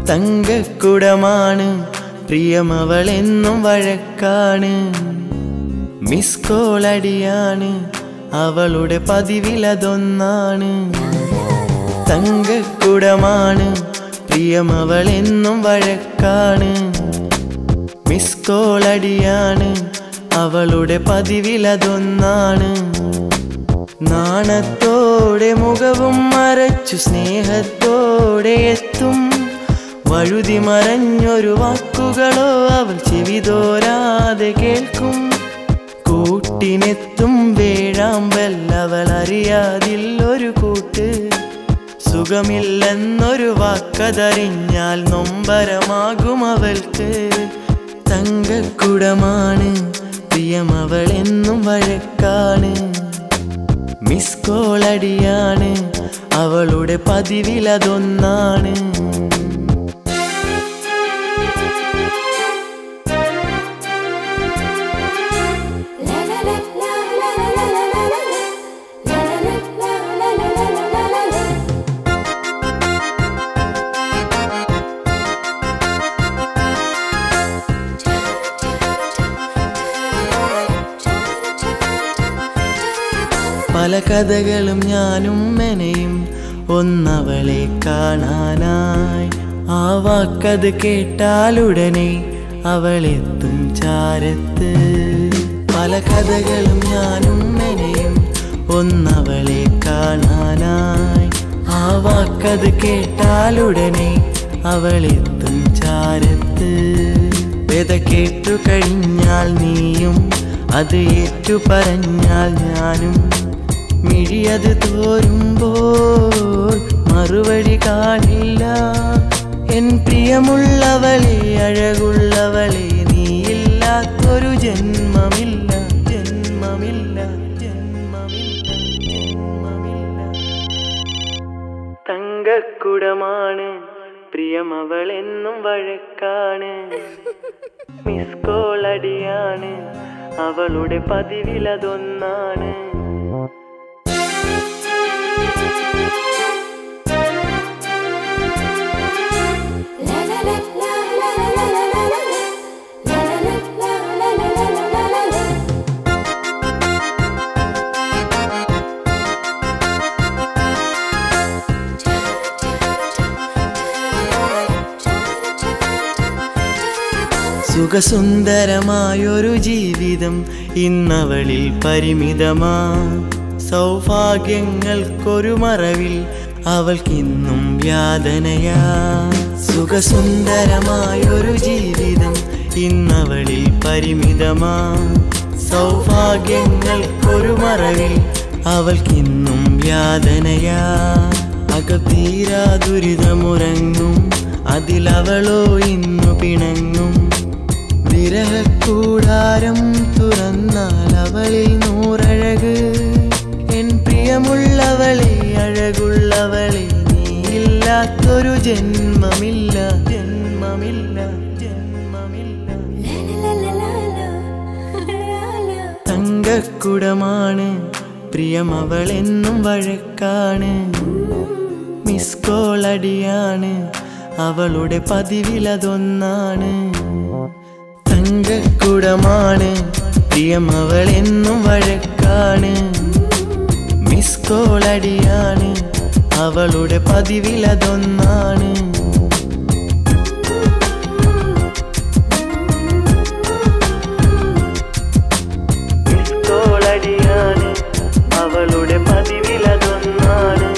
തങ്കക്കുടമാണ് പ്രിയമവളെന്നും വഴക്കാണ് മിസ് കോളടിയാണ് അവളുടെ പതിവിലതൊന്നാണ് തങ്കക്കുടമാണ് പ്രിയമവളെന്നും വഴക്കാണ് മിസ് കോളടിയാണ് അവളുടെ പതിവിലതൊന്നാണ് നാണത്തോടെ മുഖവും മറച്ചു സ്നേഹത്തോടെ എത്തും വഴുതി മറഞ്ഞൊരു വാക്കുകളോ അവൾ ചെവിതോരാതെ കേൾക്കും കൂട്ടിനെത്തും വേഴാമ്പൽ അവൾ അറിയാതില്ലൊരു കൂട്ട് സുഖമില്ലെന്നൊരു വാക്കതറിഞ്ഞാൽ നൊമ്പരമാകും അവൾക്ക് തങ്കക്കുടമാണ് പ്രിയം അവൾ എന്നും വഴക്കാണ് മിസ് കോളടിയാണ് അവളുടെ പതിവിലതൊന്നാണ് La la la la la la la la la la La la la la la la la la la la പല കഥകളും ഞാനും മെനയും ഒന്നവളെ കാണാനായി ആ വാക്കത് കേട്ടാലുടനെ അവളെത്തും ചാരത്ത് പല കഥകളും ഞാനും മെനയും ഒന്നവളെ കാണാനായി ആ വാക്കത് കേട്ടാലുടനെ അവളെത്തും ചാരത്ത് വേദ കേട്ടു കഴിഞ്ഞാൽ നീയും അത് ഏറ്റു പറഞ്ഞാൽ ഞാനും മിഴിയത് തോരുമ്പോൾ മറുപടി കാണില്ല എൻ പ്രിയമുള്ളവളെ അഴകുള്ളവളെ നീയില്ലാത്തൊരു ജന്മമില്ല ജന്മമില്ല ജന്മമില്ല ജന്മമില്ല തങ്കക്കുടമാണ് പ്രിയമവളെന്നും വഴക്കാണ് മിസ് കോളടിയാണ് അവളുടെ പതിവിലതൊന്നാണ് La la la la la la la la la la La la la la la la la la la la സുഖസുന്ദരമായൊരു ജീവിതം ഇന്നവളിൽ പരിമിതമാ സൗഭാഗ്യങ്ങൾക്കൊരു മറവിൽ അവൾക്കിന്നും യാതനയാ സുഖസുന്ദരമായൊരു ജീവിതം ഇന്നവളിൽ പരിമിതമാ സൗഭാഗ്യങ്ങൾക്കൊരു മറവിൽ അവൾക്കിന്നും യാതനയാ അകത്തീരാ ദുരിതമുറങ്ങും അതിലവളോ ഇന്നു പിണങ്ങും വിരഹക്കൂടാരം തുറന്നാൽ അവളിൽ നൂറഴക് എൻ പ്രിയമുള്ളവളെ അഴകുള്ളവളെ നീയില്ലാത്തൊരു ജന്മമില്ല ജന്മമില്ല ജന്മമില്ല La la la la la la തങ്കക്കുടമാണ് പ്രിയമവളെന്നും വഴക്കാണ് മിസ് കോളടിയാണ് അവളുടെ പതിവിലതൊന്നാണ് തങ്കക്കുടമാണ് പ്രിയമവളെന്നും വഴക്കാണ് മിസ് കോളടിയാണ് അവളുടെ പതിവിലതൊന്നാണ് മിസ് കോളടിയാണ് അവളുടെ പതിവിലതൊന്നാണ്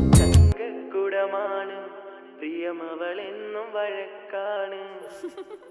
തങ്കക്കുടമാണ് പ്രിയമവളെന്നും വഴക്കാണ്